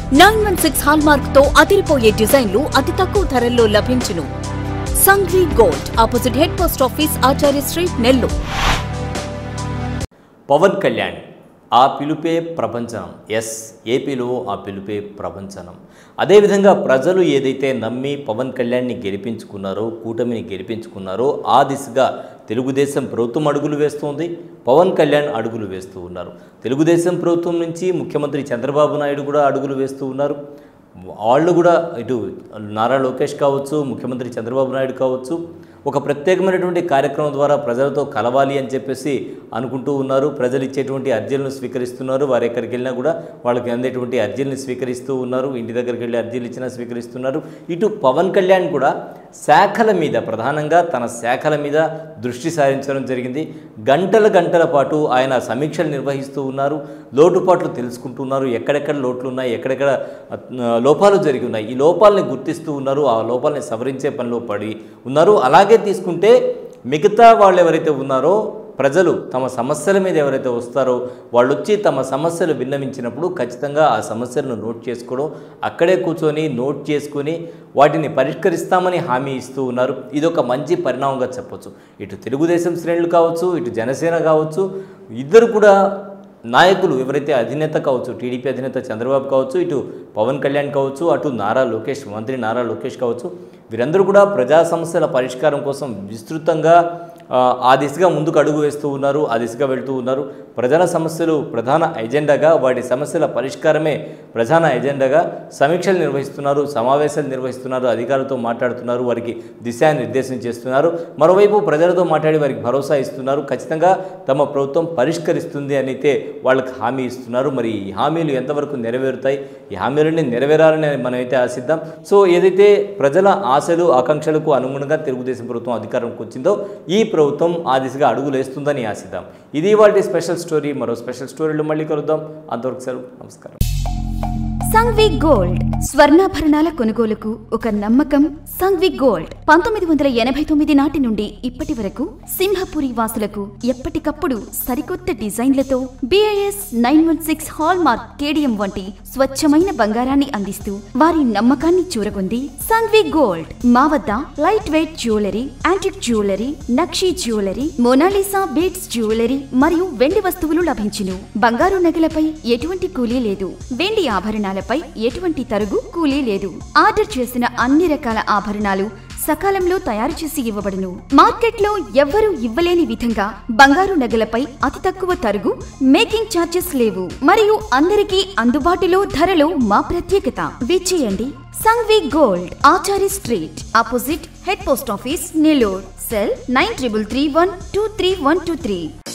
nine one six hallmark తో అదిరిపోయే డిజైన్లు అతి తక్కువ ధరల్లో లభించును Sanghvi gold opposite head post office Acharya street Nellore Pawan Kalyan ఆ పిలుపే ప్రపంచనం ఎస్ ఏపీలో ఆ పిలుపే ప్రపంచనం అదేవిధంగా ప్రజలు ఏదైతే నమ్మి పవన్ కళ్యాణ్ని గెలిపించుకున్నారో కూటమిని గెలిపించుకున్నారో ఆ దిశగా తెలుగుదేశం ప్రభుత్వం అడుగులు వేస్తోంది పవన్ కళ్యాణ్ అడుగులు వేస్తూ ఉన్నారు తెలుగుదేశం ప్రభుత్వం నుంచి ముఖ్యమంత్రి చంద్రబాబు నాయుడు కూడా అడుగులు వేస్తూ ఉన్నారు వాళ్ళు కూడా ఇటు నారా లోకేష్ కావచ్చు ముఖ్యమంత్రి చంద్రబాబు నాయుడు కావచ్చు ఒక ప్రత్యేకమైనటువంటి కార్యక్రమం ద్వారా ప్రజలతో కలవాలి అని చెప్పేసి అనుకుంటూ ఉన్నారు ప్రజలు ఇచ్చేటువంటి అర్జీలను స్వీకరిస్తున్నారు వారు ఎక్కడికి వెళ్ళినా కూడా వాళ్ళకి అందేటువంటి అర్జీలను స్వీకరిస్తూ ఉన్నారు ఇంటి దగ్గరికి వెళ్ళి అర్జీలు ఇచ్చినా స్వీకరిస్తున్నారు ఇటు పవన్ కళ్యాణ్ కూడా శాఖల మీద ప్రధానంగా తన శాఖల మీద దృష్టి సారించడం జరిగింది గంటల గంటల పాటు ఆయన సమీక్షలు నిర్వహిస్తూ ఉన్నారు లోటుపాట్లు తెలుసుకుంటున్నారు ఎక్కడెక్కడ లోట్లు ఉన్నాయి ఎక్కడెక్కడ ఆ, లోపాలు జరిగి ఉన్నాయి ఈ లోపాలని గుర్తిస్తూ ఉన్నారు ఆ లోపాలని సవరించే పనిలో పడి ఉన్నారు అలాగే తీసుకుంటే మిగతా వాళ్ళు ఎవరైతే ఉన్నారో ప్రజలు తమ సమస్యల మీద ఎవరైతే వస్తారో వాళ్ళు వచ్చి తమ సమస్యలు విన్నవించినప్పుడు ఖచ్చితంగా ఆ సమస్యలను నోట్ చేసుకోవడం అక్కడే కూర్చొని నోట్ చేసుకొని వాటిని పరిష్కరిస్తామని హామీ ఇస్తూ ఉన్నారు ఇది ఒక మంచి పరిణామంగా చెప్పొచ్చు ఇటు తెలుగుదేశం శ్రేణులు కావచ్చు ఇటు జనసేన కావచ్చు ఇద్దరు కూడా నాయకులు ఎవరైతే అధినేత కావచ్చు టీడీపీ అధినేత చంద్రబాబు కావచ్చు ఇటు పవన్ కళ్యాణ్ కావచ్చు అటు నారా లోకేష్ మంత్రి నారా లోకేష్ కావచ్చు వీరందరూ కూడా ప్రజా సమస్యల పరిష్కారం కోసం విస్తృతంగా ఆ, ఆ దిశగా ముందుకు అడుగు వేస్తూ ఉన్నారు ఆ దిశగా వెళ్తూ ఉన్నారు ప్రజల సమస్యలు ప్రధాన ఎజెండాగా వాటి సమస్యల పరిష్కారమే ప్రధాన ఎజెండాగా సమీక్షలు నిర్వహిస్తున్నారు సమావేశాలు నిర్వహిస్తున్నారు అధికారులతో మాట్లాడుతున్నారు వారికి దిశానిర్దేశం చేస్తున్నారు మరోవైపు ప్రజలతో మాట్లాడి వారికి భరోసా ఇస్తున్నారు ఖచ్చితంగా తమ ప్రభుత్వం పరిష్కరిస్తుంది అని అయితే వాళ్ళకి హామీ ఇస్తున్నారు మరి ఈ హామీలు ఎంతవరకు నెరవేరుతాయి ఈ హామీలన్నీ నెరవేరాలని మనమైతే ఆశిద్దాం సో ఏదైతే ప్రజల ఆశలు ఆకాంక్షలకు అనుగుణంగా తెలుగుదేశం ప్రభుత్వం అధికారంకి వచ్చిందో ఈ ప్రభుత్వం ఆ దిశగా అడుగులు వేస్తుందని ఆశిద్దాం ఇది వాటి స్పెషల్ స్టోరీ మరో స్పెషల్ స్టోరీలో మళ్ళీ కలుద్దాం అంతవరకు సెలవు నమస్కారం సంగ్వి గోల్డ్ స్వర్ణాభరణాల కొనుగోలుకు ఒక నమ్మకం సంగ్వి గోల్డ్ పంతొమ్మిది వందల ఎనభై తొమ్మిది నాటి నుండి ఇప్పటి వరకు సింహపురి వాసులకు ఎప్పటికప్పుడు సరికొత్త డిజైన్లతో BIS nine one six hallmark కేడియం వంటి స్వచ్ఛమైన బంగారాన్ని అందిస్తూ వారి నమ్మకాన్ని చూరగొంది సంగ్వి గోల్డ్ మా వద్ద light weight jewellery antique jewellery nakshi jewellery Mona Lisa beads jewellery మరియు వెండి వస్తువులు లభించును బంగారు నగలపై ఎటువంటి కూలీ లేదు వెండి ఆభరణాలపై ఎటువంటి తరుగు కూలీ లేదు ఆర్డర్ చేసిన అన్ని రకాల ఆభరణాలు సకాలంలో తయారు చేసి ఇవ్వబడును మార్కెట్లో ఎవ్వరూ ఇవ్వలేని విధంగా బంగారు నగలపై అతి తక్కువ తరుగు మేకింగ్ ఛార్జెస్ లేవు మరియు అందరికీ అందుబాటులో ధరలో మా ప్రత్యేకత విచ్చేయండి Sanghvi gold Achari street opposite head post office Nellore cell nine triple three one two three one two three